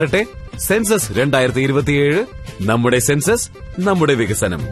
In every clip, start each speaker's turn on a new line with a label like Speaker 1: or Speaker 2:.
Speaker 1: ട്ടെ സെൻസസ് രണ്ടായിരത്തി ഇരുപത്തിയേഴ് നമ്മുടെ സെൻസസ് നമ്മുടെ വികസനം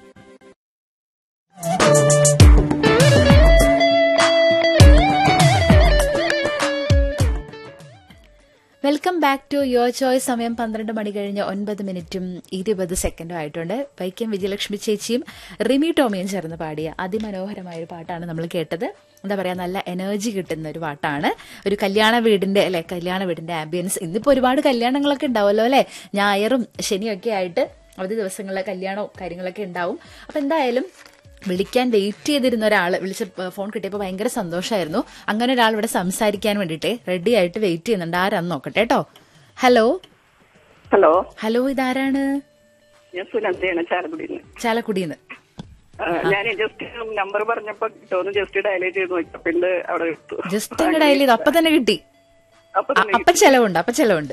Speaker 2: welcome back to your choice സമയം പന്ത്രണ്ട് മണി കഴിഞ്ഞ് ഒൻപത് മിനിറ്റും ഇരുപത് സെക്കൻഡും ആയിട്ടുണ്ട് വൈക്കം വിജയലക്ഷ്മി ചേച്ചിയും റിമി ടോമിയും ചേർന്ന് പാടിയ അതിമനോഹരമായ ഒരു പാട്ടാണ് നമ്മൾ കേട്ടത് എന്താ പറയാ നല്ല എനർജി കിട്ടുന്ന ഒരു പാട്ടാണ് ഒരു കല്യാണ വീടിന്റെ അല്ലെ കല്യാണ വീടിന്റെ ആംബിയൻസ് ഇന്നിപ്പോ ഒരുപാട് കല്യാണങ്ങളൊക്കെ ഉണ്ടാവുമല്ലോ അല്ലെ ഞായറും ശനിയൊക്കെ ആയിട്ട് അവധി ദിവസങ്ങളിലെ കല്യാണവും കാര്യങ്ങളൊക്കെ ഉണ്ടാവും അപ്പൊ എന്തായാലും വിളിക്കാൻ വെയിറ്റ് ചെയ്തിരുന്ന ഒരാൾ വിളിച്ച് ഫോൺ കിട്ടിയപ്പോൾ ഭയങ്കര സന്തോഷമായിരുന്നു അങ്ങനെ ഒരാൾ ഇവിടെ സംസാരിക്കാൻ വേണ്ടിയിട്ട് റെഡി ആയിട്ട് വെയിറ്റ് ചെയ്യുന്നുണ്ട് ആരാന്ന് നോക്കട്ടെ കേട്ടോ ഹലോ
Speaker 3: ഹലോ
Speaker 2: ഹലോ ഇതാരാണ്
Speaker 3: ഞാൻ സുനന്ദയാണ് ചാലക്കുടിയിൽ നിന്ന്
Speaker 2: ചാലക്കുടിന്ന്
Speaker 3: ഞാൻ ജസ്റ്റ് നമ്പർ പറഞ്ഞപ്പോ കിട്ടുമെന്ന് ജസ്റ്റ് ഡയൽ ചെയ്ത് നോക്കിയപ്പോ ഉണ്ട് അവിടെ കിട്ടു
Speaker 2: ജസ്റ്റ് അങ്ങ് ഡയൽ ചെയ്ത് അപ്പൊ തന്നെ കിട്ടി
Speaker 3: അപ്പൊ
Speaker 2: അ- അപ്പൊ ചെലവുണ്ട് അപ്പൊ ചെലവുണ്ട്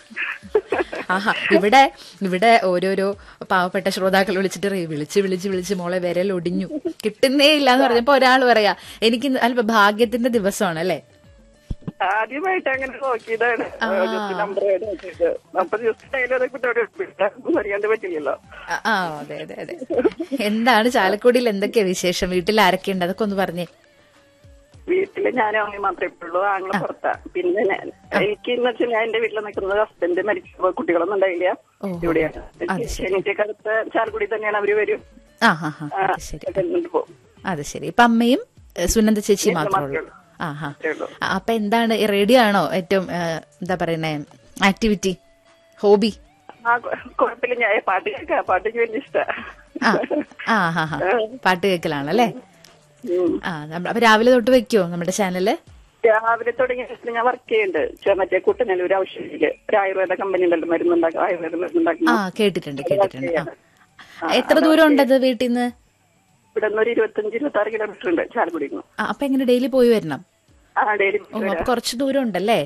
Speaker 2: ആഹാ ഇവിടെ ഇവിടെ ഓരോരോ പാവപ്പെട്ട ശ്രോതാക്കൾ വിളിച്ചിട്ട് പറയും, വിളിച്ച് വിളിച്ച് വിളിച്ച് മോളെ വിരൽ ഒടിഞ്ഞു കിട്ടുന്നേ ഇല്ല എന്ന് പറഞ്ഞപ്പോ ഒരാൾ പറയാ എനിക്ക് ഇന്ന് അല്പ ഭാഗ്യത്തിന്റെ ദിവസമാണ് അല്ലേ
Speaker 3: ആദ്യമായിട്ട് അങ്ങനെ നോക്കിയതാണ് ജസ്റ്റ് നമ്പർ അപ്പൊ ജസ്റ്റ് ഡയൽ ചെയ്തപ്പോ അറിയാണ്ട് പറ്റില്ലല്ലോ
Speaker 2: ആ, ആ അതെ അതെ അതെ എന്താണ് ചാലക്കുടിയിൽ എന്തൊക്കെയാ വിശേഷം വീട്ടിൽ ആരൊക്കെയുണ്ട് അതൊക്കെ ഒന്ന് പറഞ്ഞേ
Speaker 3: വീട്ടില് ഞാനും അമ്മയും മാത്രമേ ഉള്ളൂ ആങ്ങളെ പുറത്താ പിന്നെ ഞാൻ എനിക്ക് എന്ന് വെച്ചാൽ ഞാൻ എന്റെ വീട്ടിൽ നിൽക്കുന്നത് ഹസ്ബൻഡ് മരിച്ചപ്പോ കുട്ടികളൊന്നും ഉണ്ടായില്ല
Speaker 2: ഓഹോ.
Speaker 3: ഇവിടെയാണ്
Speaker 2: അത് ശരി.
Speaker 3: എനിക്ക് അടുത്ത് ചാലക്കുടി തന്നെയാണ് അവര് വരും
Speaker 2: ആ ഹാ ഹാ
Speaker 3: ആ,
Speaker 2: അത് ശരി
Speaker 3: എന്നിട്ട് പോകും
Speaker 2: അത് ശരി ഇപ്പൊ അമ്മയും ഏ, സുനന്ദ ചേച്ചി മാത്രമേ ഉള്ളൂ
Speaker 3: ഉള്ളൂ.
Speaker 2: ആ ഹാ
Speaker 3: അത്രേ ഉള്ളൂ.
Speaker 2: ആ, അപ്പൊ എന്താണ് ഈ റേഡിയോ ആണോ ഏറ്റവും ഏ, എന്താ പറയുന്നേ ആക്ടിവിറ്റി ഹോബി
Speaker 3: ആ കൊ- കുഴപ്പമില്ല ഞാൻ പാട്ട് കേൾക്കാം പാട്ട് എനിക്ക് വലിയ ഇഷ്ടാ
Speaker 2: ആ ആ ഹാ ഹാ പാട്ട് കേൾക്കലാണല്ലേ
Speaker 3: ഉം.
Speaker 2: ആ നമ്മ- അപ്പൊ രാവിലെ തൊട്ട് വെക്കുവോ നമ്മുടെ ചാനല്
Speaker 3: രാവിലെ തുടങ്ങി ഞാൻ വർക്ക് ചെയ്യുന്നുണ്ട് ചെ- മറ്റേ കുട്ടനല്ലൂർ ആവശ്യമില്ല ഒരു ആയുർവേദ കമ്പനി ഉണ്ടല്ലോ മരുന്നുണ്ടാക്കും ആയുർവേദ
Speaker 2: ആ
Speaker 3: മരുന്നുണ്ടാക്കുന്ന
Speaker 2: കേട്ടിട്ടുണ്ട് കേട്ടിട്ടുണ്ട് ആ എത്ര ദൂരം ഉണ്ടത് വീട്ടിൽ നിന്ന്
Speaker 3: ഇവിടെ നിന്ന് ഒരു ഇരുപത്തഞ്ച് ഇരുപത്തി ആറ് കിലോമീറ്റർ ഉണ്ട് ചാലക്കുടിയിൽ നിന്ന്
Speaker 2: ആ അപ്പൊ എങ്ങനെ ഡെയിലി പോയി വരണം
Speaker 3: ആ ഡെയിലി
Speaker 2: ഓ അപ്പൊ കുറച്ച് ദൂരം ഉണ്ടല്ലേ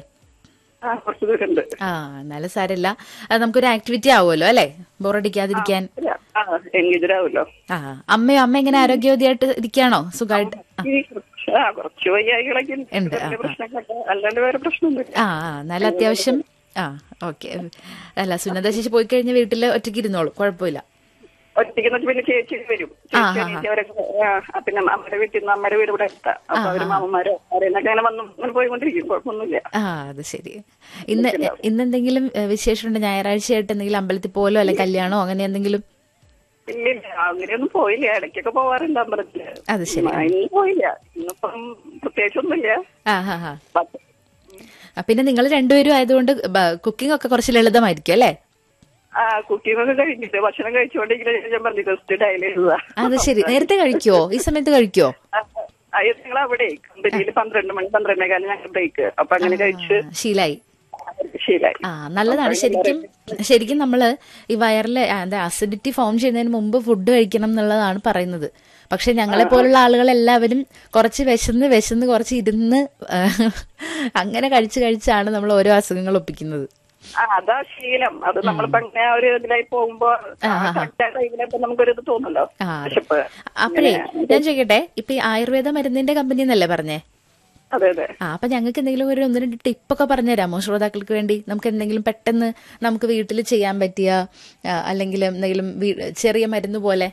Speaker 3: ആ കുറച്ച് ദൂരം ഉണ്ട്
Speaker 2: ആ എന്നാലും സാരമില്ല അത് നമുക്കൊരു ആക്ടിവിറ്റി ആവുമല്ലോ അല്ലേ ബോറടിക്കാതിരിക്കാൻ
Speaker 3: ആ എൻഗേജഡ് ആവുമല്ലോ
Speaker 2: ആ അമ്മയോ അമ്മ എങ്ങനെ ആരോഗ്യവതിയായിട്ട് ഇരിക്കുകയാണോ സുഖമായിട്ട്
Speaker 3: ഈ ആ കുറച്ച് വയ്യായികളൊക്കെ ഉണ്ട്.
Speaker 2: ഉണ്ട്, ആ,
Speaker 3: വലിയ പ്രശ്നങ്ങളൊക്കെ അല്ലാണ്ട് വേറെ പ്രശ്നമൊന്നുമില്ല
Speaker 2: ആ ആ നല്ല അത്യാവശ്യം ആ ഓക്കെ അല്ല സുനന്ദ ചേച്ചി പോയി കഴിഞ്ഞ വീട്ടില് ഒറ്റയ്ക്ക് ഇരുന്നോളൂ കുഴപ്പമില്ല
Speaker 3: ഒറ്റയ്ക്ക് എന്ന് വെച്ചാൽ പിന്നെ ചേച്ചി വരും ചേച്ചി അനിയത്തി അവരൊക്കെ ആ, പിന്നെ അമ്മയുടെ വീട്ടിൽ നിന്ന് അമ്മയുടെ വീട് ഇവിടെ അടുത്താ അപ്പൊ അവര് മാമന്മാരോ അവരെന്നൊക്കെ അങ്ങനെ വന്നും അങ്ങനെ പോയിക്കൊണ്ടിരിക്കും കുഴപ്പമൊന്നുമില്ല
Speaker 2: ആ അത് ശരി ഇന്ന് ഇന്നെന്തെങ്കിലും ഏ, വിശേഷമുണ്ട് ഞായറാഴ്ചയായിട്ട് എന്തെങ്കിലും അമ്പലത്തിൽ പോലോ അല്ലെ കല്യാണോ അങ്ങനെ എന്തെങ്കിലും
Speaker 3: ഇല്ല ഇല്ല അങ്ങനെയൊന്നും പോയില്ല ഇടയ്ക്കൊക്കെ പോവാറുണ്ട് അമ്പലത്തില്
Speaker 2: അത് ശരി
Speaker 3: ആ, ഇന്ന് പോയില്ല ഇന്നിപ്പം പ്രത്യേകിച്ചൊന്നുമില്ല
Speaker 2: ആ ഹാ ഹാ
Speaker 3: പത്ത്
Speaker 2: ആ, പിന്നെ നിങ്ങൾ രണ്ടുപേരും ആയതുകൊണ്ട് കുക്കിംഗ് ഒക്കെ കുറച്ച് ലളിതമായിരിക്കും അല്ലേ
Speaker 3: ആ കുക്കിംഗ് ഒക്കെ കഴിഞ്ഞിട്ട് ഭക്ഷണം കഴിച്ചുകൊണ്ടിരിക്കുന്ന ഞാൻ പറഞ്ഞു ജസ്റ്റ് ഡയൽ ചെയ്തതാ
Speaker 2: അത് ശരി നേരത്തെ കഴിക്കുവോ ഈ സമയത്ത് കഴിക്കുവോ
Speaker 3: ഞങ്ങൾ അവിടെ കമ്പനിയിൽ പന്ത്രണ്ട് മണി പന്ത്രണ്ടേ കാലം ഞങ്ങൾ ബ്രേക്ക് അപ്പൊ അങ്ങനെ കഴിച്ച്
Speaker 2: ആ, ശീലായി
Speaker 3: ശീലായി
Speaker 2: ആ നല്ലതാണ് ശരിക്കും ശരിക്കും നമ്മള് ഈ വയറില് എന്താ അസിഡിറ്റി ഫോം ചെയ്യുന്നതിന് മുമ്പ് ഫുഡ് കഴിക്കണം എന്നുള്ളതാണ് പറയുന്നത് പക്ഷെ ഞങ്ങളെ പോലുള്ള ആളുകൾ എല്ലാവരും കുറച്ച് വിശന്ന് വിശന്ന് കുറച്ച് ഇരുന്ന് ആ, അങ്ങനെ കഴിച്ച് കഴിച്ചാണ് നമ്മൾ ഓരോ അസുഖങ്ങൾ ഒപ്പിക്കുന്നത്
Speaker 3: ആ അതാ ശീലം അത് നമ്മളിപ്പോ അങ്ങനെ ആ ഒരു ഇതിലായി പോകുമ്പോ കറക്റ്റ് ടൈമിലൊക്കെ നമുക്കൊരു ഇത് തോന്നല്ലോ
Speaker 2: ആ
Speaker 3: വിശപ്പ്
Speaker 2: അപ്പോഴേ ഞാൻ ചോദിക്കട്ടെ ഇപ്പൊ ഈ ആയുർവേദ മരുന്നിന്റെ കമ്പനി എന്നല്ലേ പറഞ്ഞേ
Speaker 3: അതെ അതെ
Speaker 2: ആ അപ്പൊ ഞങ്ങൾക്ക് എന്തെങ്കിലും ഒരു ഒന്ന് രണ്ട് ടിപ്പൊക്കെ പറഞ്ഞു തരാമോ ശ്രോതാക്കൾക്ക് വേണ്ടി നമുക്ക് എന്തെങ്കിലും പെട്ടെന്ന് നമുക്ക് വീട്ടിൽ ചെയ്യാൻ പറ്റിയ ആ, അല്ലെങ്കിൽ എന്തെങ്കിലും വീ- ചെറിയ മരുന്ന് പോലെ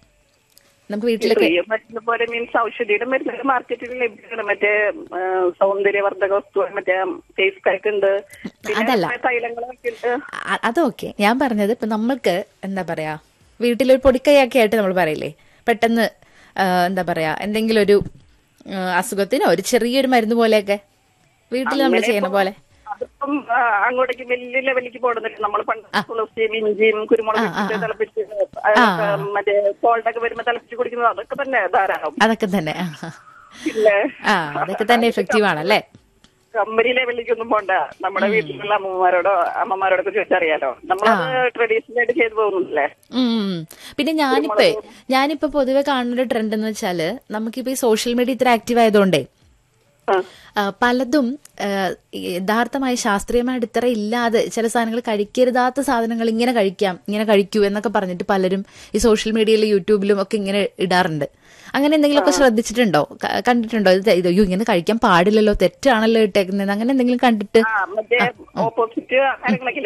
Speaker 2: നമുക്ക് വീട്ടിലൊക്കെ
Speaker 3: ചെറിയ മരുന്ന് പോലെ മീൻസ് ഔഷധിയുടെ മരുന്നുകൾ മാർക്കറ്റിൽ ലഭ്യമാണ് മറ്റേ ആ, സൗന്ദര്യവർദ്ധക വസ്തു മറ്റേ ഫേസ് പാക്ക് ഉണ്ട് പിന്നെ
Speaker 2: അതല്ല.
Speaker 3: കുറേ തൈലങ്ങളൊക്കെ ഉണ്ട്
Speaker 2: അ- അതൊക്കെ ഞാൻ പറഞ്ഞത് ഇപ്പൊ നമ്മൾക്ക് എന്താ പറയാ വീട്ടിലൊരു പൊടിക്കൈയൊക്കെ ആയിട്ട് നമ്മൾ പറയില്ലേ പെട്ടെന്ന് ആ, എന്താ പറയാ എന്തെങ്കിലും ഒരു ആ, അസുഖത്തിനോ ഒരു ചെറിയൊരു മരുന്ന് പോലെയൊക്കെ വീട്ടിൽ നമ്മൾ ചെയ്യുന്ന പോലെ
Speaker 3: അതിപ്പം ആ, അങ്ങോട്ടേക്ക് വലിയ ലെവലിലേക്ക് പോകുന്നില്ല നമ്മൾ പണ്ട് തുളസിയും ഇഞ്ചിയും കുരുമുളക് ഇട്ടിട്ട് തിളപ്പിച്ച് അതൊക്കെ മറ്റേ കോൾഡൊക്കെ വരുമ്പോ തിളപ്പിച്ച് കുടിക്കുന്നത് അതൊക്കെ തന്നെ ധാരാളം
Speaker 2: അതൊക്കെ തന്നെ ആ, ആ.
Speaker 3: പിന്നെ
Speaker 2: ആ അതൊക്കെ തന്നെ എഫക്റ്റീവ് ആണല്ലേ
Speaker 3: കമ്പനി ലെവലിലേക്കൊന്നും പോണ്ട നമ്മുടെ വീട്ടിലുള്ള അമ്മമാരോടോ അമ്മമാരോടൊക്കെ ചോദിച്ചറിയാലോ നമ്മളത് ട്രഡീഷണൽ ആയിട്ട് ചെയ്തു പോകുന്നില്ലേ
Speaker 2: ഉം. പിന്നെ ഞാനിപ്പോ ഞാനിപ്പോ പൊതുവെ കാണുന്ന ഒരു ട്രെൻഡ് എന്ന് വെച്ചാല് നമുക്കിപ്പോ ഈ സോഷ്യൽ മീഡിയ ഇത്ര ആക്റ്റീവ് ആയതുകൊണ്ടേ
Speaker 3: ആ.
Speaker 2: ആ, പലതും ആ, യഥാർത്ഥമായ ശാസ്ത്രീയമായ അടിത്തറ ഇല്ലാതെ ചില സാധനങ്ങൾ കഴിക്കരുതാത്ത സാധനങ്ങൾ ഇങ്ങനെ കഴിക്കാം ഇങ്ങനെ കഴിക്കൂ എന്നൊക്കെ പറഞ്ഞിട്ട് പലരും ഈ സോഷ്യൽ മീഡിയയിലും യൂട്യൂബിലും ഒക്കെ ഇങ്ങനെ ഇടാറുണ്ട് അങ്ങനെ എന്തെങ്കിലുമൊക്കെ ശ്രദ്ധിച്ചിട്ടുണ്ടോ ക- കണ്ടിട്ടുണ്ടോ ഇത് ഇത് അയ്യോ ഇങ്ങനെ കഴിക്കാൻ പാടില്ലല്ലോ തെറ്റാണല്ലോ ഇട്ടേക്കുന്നത് അങ്ങനെ എന്തെങ്കിലും കണ്ടിട്ട്
Speaker 3: ആ മറ്റേ ഓപ്പോസിറ്റ് കാര്യങ്ങളൊക്കെ